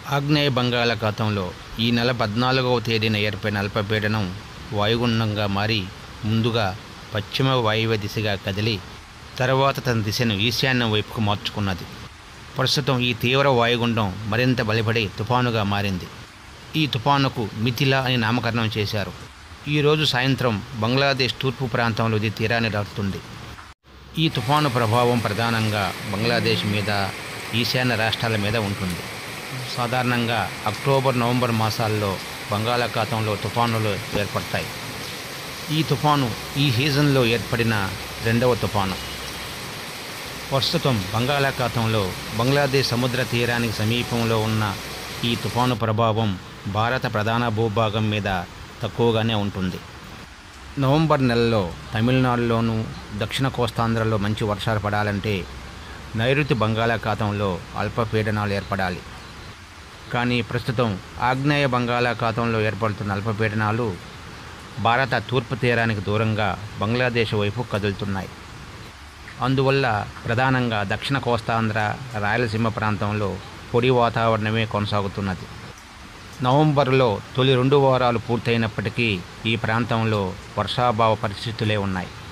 ఆగ్నేయ బంగాళాఖాతంలో ఈ నెల పద్నాలుగవ తేదీన ఏర్పడిన అల్పపీడనం వాయుగుండంగా మారి ముందుగా పశ్చిమ వాయువ్య దిశగా కదిలి తర్వాత తన దిశను ఈశాన్యం వైపుకు మార్చుకున్నది ప్రస్తుతం ఈ తీవ్ర వాయుగుండం మరింత బలపడి తుఫానుగా మారింది ఈ తుఫానుకు మిథిలా అని నామకరణం చేశారు ఈరోజు సాయంత్రం బంగ్లాదేశ్ తూర్పు ప్రాంతంలో ఇది తీరాన్ని దాటుతుంది ఈ తుఫాను ప్రభావం ప్రధానంగా బంగ్లాదేశ్ మీద ఈశాన్య రాష్ట్రాల మీద ఉంటుంది సాధారణంగా అక్టోబర్ నవంబర్ మాసాల్లో బంగాళాఖాతంలో తుఫానులు ఏర్పడతాయి ఈ తుఫాను ఈ సీజన్లో ఏర్పడిన రెండవ తుఫాను ప్రస్తుతం బంగాళాఖాతంలో బంగ్లాదేశ్ సముద్ర తీరానికి సమీపంలో ఉన్న ఈ తుఫాను ప్రభావం భారత ప్రధాన భూభాగం మీద తక్కువగానే ఉంటుంది నవంబర్ నెలలో తమిళనాడులోనూ దక్షిణ కోస్తాంధ్రలో మంచి వర్షాలు పడాలంటే నైరుతి బంగాళాఖాతంలో అల్పపీడనాలు ఏర్పడాలి కానీ ప్రస్తుతం ఆగ్నేయ బంగాళాఖాతంలో ఏర్పడుతున్న అల్పపీడనాలు భారత తూర్పు తీరానికి దూరంగా బంగ్లాదేశ్ వైపు కదులుతున్నాయి అందువల్ల ప్రధానంగా దక్షిణ కోస్తాంధ్ర రాయలసీమ ప్రాంతంలో పొడి వాతావరణమే కొనసాగుతున్నది నవంబర్లో తొలి రెండు వారాలు పూర్తయినప్పటికీ ఈ ప్రాంతంలో వర్షాభావ పరిస్థితులే ఉన్నాయి